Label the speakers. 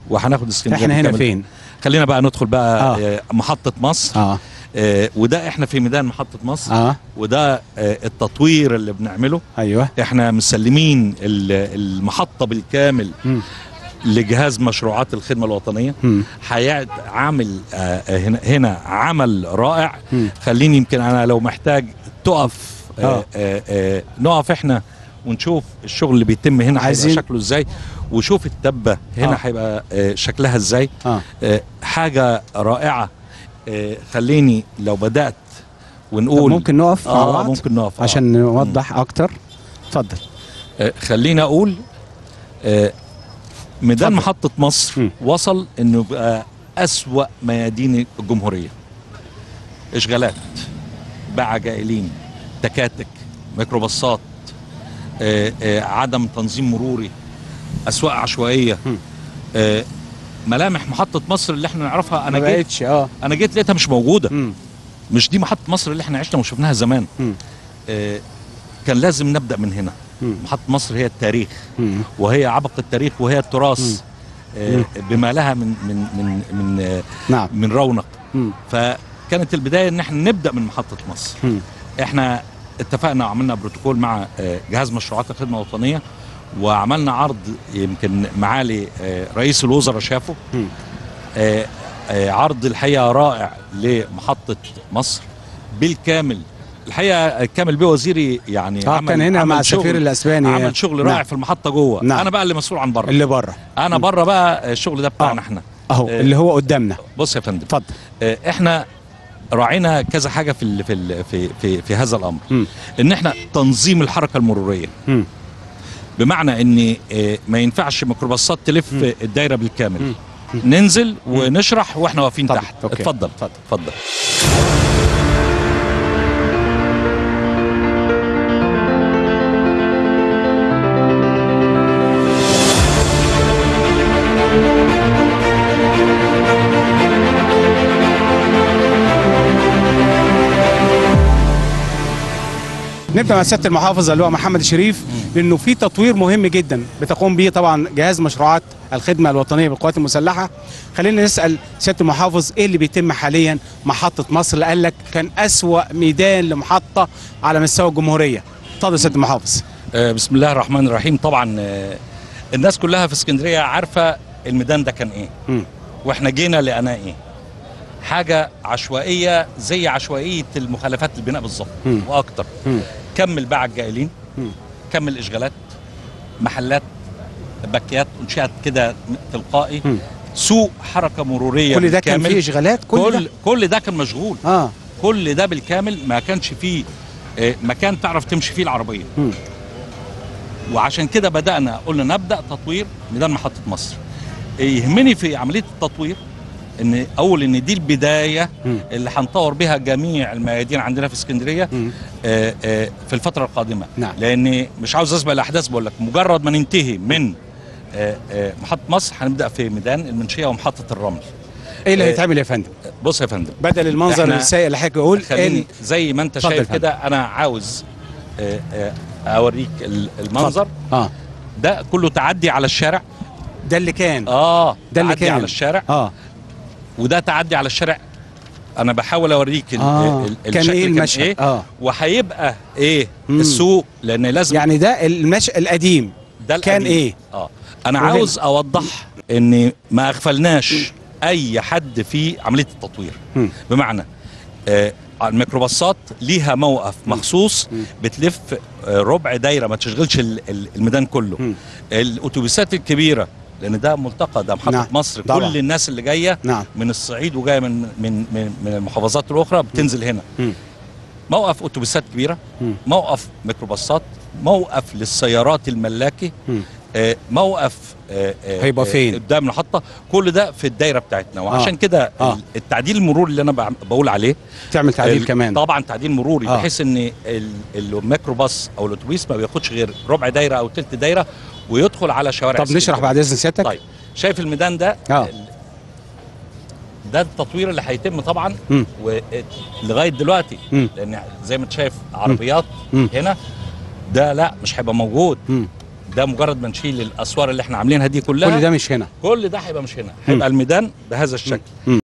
Speaker 1: وهناخد اسكندريه
Speaker 2: احنا هنا
Speaker 1: بالكامل.
Speaker 2: فين
Speaker 1: خلينا بقى ندخل بقى
Speaker 2: آه.
Speaker 1: آه. محطه مصر
Speaker 2: اه
Speaker 1: آه وده احنا في ميدان محطه مصر
Speaker 2: اه
Speaker 1: وده آه التطوير اللي بنعمله
Speaker 2: ايوه
Speaker 1: احنا مسلمين ال- المحطه بالكامل
Speaker 2: مم.
Speaker 1: لجهاز مشروعات الخدمه الوطنيه
Speaker 2: مم.
Speaker 1: هيعد عامل آه، هنا هنا عمل رائع
Speaker 2: مم.
Speaker 1: خليني يمكن انا لو محتاج تقف
Speaker 2: آه.
Speaker 1: آه. آه آه نقف احنا ونشوف الشغل اللي بيتم هنا
Speaker 2: عايزين-
Speaker 1: هيبقى شكله ازاي وشوف التبه هنا
Speaker 2: آه.
Speaker 1: هيبقى آه شكلها ازاي
Speaker 2: اه
Speaker 1: آه حاجه رائعه آه خليني لو بدات
Speaker 2: طب
Speaker 1: ونقول
Speaker 2: ممكن نقف مع
Speaker 1: اه
Speaker 2: بعض
Speaker 1: ممكن نقف
Speaker 2: عشان نوضح اكتر اتفضل
Speaker 1: آه خليني اقول آه ميدان
Speaker 2: اتفضل.
Speaker 1: محطه مصر
Speaker 2: مم.
Speaker 1: وصل انه يبقى اسوا ميادين الجمهوريه اشغالات باع جائلين تكاتك ميكروباصات آه، آه، عدم تنظيم مروري اسواق عشوائيه
Speaker 2: مم.
Speaker 1: آه، ملامح محطه مصر اللي احنا نعرفها انا
Speaker 2: ما
Speaker 1: جيت
Speaker 2: بقتش اه
Speaker 1: انا جيت لقيتها مش موجوده
Speaker 2: مم.
Speaker 1: مش دي محطه مصر اللي احنا عشنا وشفناها زمان
Speaker 2: مم.
Speaker 1: آه، كان لازم نبدا من هنا
Speaker 2: مم.
Speaker 1: محطه مصر هي التاريخ
Speaker 2: مم.
Speaker 1: وهي عبق التاريخ وهي التراث آه، بما لها من من من من آه،
Speaker 2: نعم
Speaker 1: من رونق
Speaker 2: مم.
Speaker 1: فكانت البدايه ان احنا نبدا من محطه مصر
Speaker 2: مم.
Speaker 1: احنا اتفقنا وعملنا بروتوكول مع آه، جهاز مشروعات الخدمه الوطنيه وعملنا عرض يمكن معالي آه، رئيس الوزراء شافه
Speaker 2: مم.
Speaker 1: آه، آه، عرض الحقيقه رائع لمحطه مصر بالكامل الحقيقه كامل بيه وزيري يعني
Speaker 2: اه كان هنا مع
Speaker 1: شغل-
Speaker 2: السفير الاسباني
Speaker 1: عمل شغل رائع
Speaker 2: نعم.
Speaker 1: في المحطه جوه
Speaker 2: نعم.
Speaker 1: انا بقى اللي مسؤول عن بره
Speaker 2: اللي بره
Speaker 1: انا بره بقى الشغل ده بتاعنا احنا
Speaker 2: اهو
Speaker 1: آه.
Speaker 2: اللي هو قدامنا
Speaker 1: بص يا فندم
Speaker 2: اتفضل
Speaker 1: آه، احنا راعينا كذا حاجه في ال في ال في في, في هذا الامر
Speaker 2: مم.
Speaker 1: ان احنا تنظيم الحركه المروريه
Speaker 2: مم.
Speaker 1: بمعنى ان آه، ما ينفعش ميكروباصات تلف
Speaker 2: مم.
Speaker 1: الدايره بالكامل
Speaker 2: مم.
Speaker 1: ننزل ونشرح واحنا واقفين
Speaker 2: طب،
Speaker 1: تحت
Speaker 2: أوكي.
Speaker 1: اتفضل
Speaker 2: اتفضل.
Speaker 1: اتفضل
Speaker 2: نبدا مع سياده المحافظ اللي هو محمد الشريف لانه في تطوير مهم جدا بتقوم به طبعا جهاز مشروعات الخدمه الوطنيه بالقوات المسلحه خلينا نسال سياده المحافظ ايه اللي بيتم حاليا محطه مصر اللي قال لك كان اسوا ميدان لمحطه على مستوى الجمهوريه اتفضل سياده المحافظ
Speaker 1: آه، بسم الله الرحمن الرحيم طبعا آه، الناس كلها في اسكندريه عارفه الميدان ده كان ايه
Speaker 2: مم.
Speaker 1: واحنا جينا لقيناه ايه حاجه عشوائيه زي عشوائيه المخالفات البناء بالظبط
Speaker 2: مم.
Speaker 1: واكتر
Speaker 2: مم.
Speaker 1: كمل باع الجائلين
Speaker 2: مم.
Speaker 1: كمل اشغالات محلات باكيات انشئت كده تلقائي
Speaker 2: مم.
Speaker 1: سوق حركه مروريه
Speaker 2: كل ده كان
Speaker 1: بالكامل.
Speaker 2: فيه اشغالات كل,
Speaker 1: كل
Speaker 2: ده
Speaker 1: كل ده كان مشغول
Speaker 2: اه
Speaker 1: كل ده بالكامل ما كانش فيه آه، مكان تعرف تمشي فيه العربيه
Speaker 2: مم.
Speaker 1: وعشان كده بدانا قلنا نبدا تطوير ميدان محطه مصر يهمني في عمليه التطوير ان اول ان دي البدايه
Speaker 2: مم.
Speaker 1: اللي هنطور بها جميع الميادين عندنا في اسكندريه
Speaker 2: مم.
Speaker 1: آه، آه، في الفتره القادمه
Speaker 2: نعم.
Speaker 1: لان مش عاوز اسبق الاحداث بقول لك مجرد ما ننتهي من آه، آه، محطه مصر هنبدا في ميدان المنشيه ومحطه الرمل
Speaker 2: ايه اللي
Speaker 1: آه،
Speaker 2: هيتعمل يا فندم
Speaker 1: بص يا فندم
Speaker 2: بدل المنظر
Speaker 1: إحنا
Speaker 2: السيء اللي حضرتك بيقول
Speaker 1: خليني
Speaker 2: ال-
Speaker 1: زي ما انت
Speaker 2: اتفضل يا
Speaker 1: شايف
Speaker 2: فندم.
Speaker 1: كده انا عاوز آه، آه، اوريك ال- المنظر
Speaker 2: اه
Speaker 1: ده كله تعدي على الشارع
Speaker 2: ده اللي كان
Speaker 1: اه
Speaker 2: ده اللي
Speaker 1: تعدي
Speaker 2: كان
Speaker 1: على الشارع
Speaker 2: اه
Speaker 1: وده تعدي على الشارع انا بحاول اوريك ال-
Speaker 2: اه
Speaker 1: ال-
Speaker 2: كان
Speaker 1: الشكل
Speaker 2: ايه المشهد
Speaker 1: ايه
Speaker 2: اه
Speaker 1: وهيبقى ايه
Speaker 2: مم.
Speaker 1: السوق لان لازم
Speaker 2: يعني ده المش القديم
Speaker 1: ده
Speaker 2: كان
Speaker 1: القديم.
Speaker 2: ايه
Speaker 1: اه انا
Speaker 2: وهنا.
Speaker 1: عاوز اوضح ان ما اغفلناش اي حد في عمليه التطوير
Speaker 2: مم.
Speaker 1: بمعنى آه الميكروباصات ليها موقف مخصوص
Speaker 2: مم.
Speaker 1: بتلف آه ربع دايره ما تشغلش ال- ال- الميدان كله
Speaker 2: مم.
Speaker 1: الاتوبيسات الكبيره لان ده ملتقى ده محطه
Speaker 2: نعم.
Speaker 1: مصر
Speaker 2: طبعا.
Speaker 1: كل الناس اللي جايه
Speaker 2: نعم
Speaker 1: من الصعيد وجايه من من من, من المحافظات الاخرى بتنزل هنا
Speaker 2: مم.
Speaker 1: موقف اتوبيسات كبيره
Speaker 2: مم.
Speaker 1: موقف ميكروباصات موقف للسيارات الملاكي
Speaker 2: مم.
Speaker 1: آه، موقف آه، آه،
Speaker 2: هيبقى
Speaker 1: آه،
Speaker 2: فين؟
Speaker 1: قدام المحطه كل ده في الدايره بتاعتنا وعشان كده
Speaker 2: آه.
Speaker 1: ال- التعديل المروري اللي انا بع- بقول عليه
Speaker 2: تعمل تعديل
Speaker 1: ال-
Speaker 2: كمان
Speaker 1: طبعا تعديل مروري
Speaker 2: آه.
Speaker 1: بحيث ان ال- الميكروباص او الاتوبيس ما بياخدش غير ربع دايره او تلت دايره ويدخل على شوارع
Speaker 2: طب نشرح
Speaker 1: اسكندرية.
Speaker 2: بعد اذن سيادتك
Speaker 1: طيب شايف الميدان ده
Speaker 2: آه.
Speaker 1: ال- ده التطوير اللي هيتم طبعا
Speaker 2: مم.
Speaker 1: ولغايه دلوقتي
Speaker 2: مم.
Speaker 1: لان زي ما انت شايف عربيات
Speaker 2: مم.
Speaker 1: هنا ده لا مش هيبقى موجود
Speaker 2: مم.
Speaker 1: ده مجرد ما نشيل الاسوار اللي احنا عاملينها دي كلها
Speaker 2: كل ده مش هنا
Speaker 1: كل ده هيبقى مش هنا هيبقى الميدان بهذا الشكل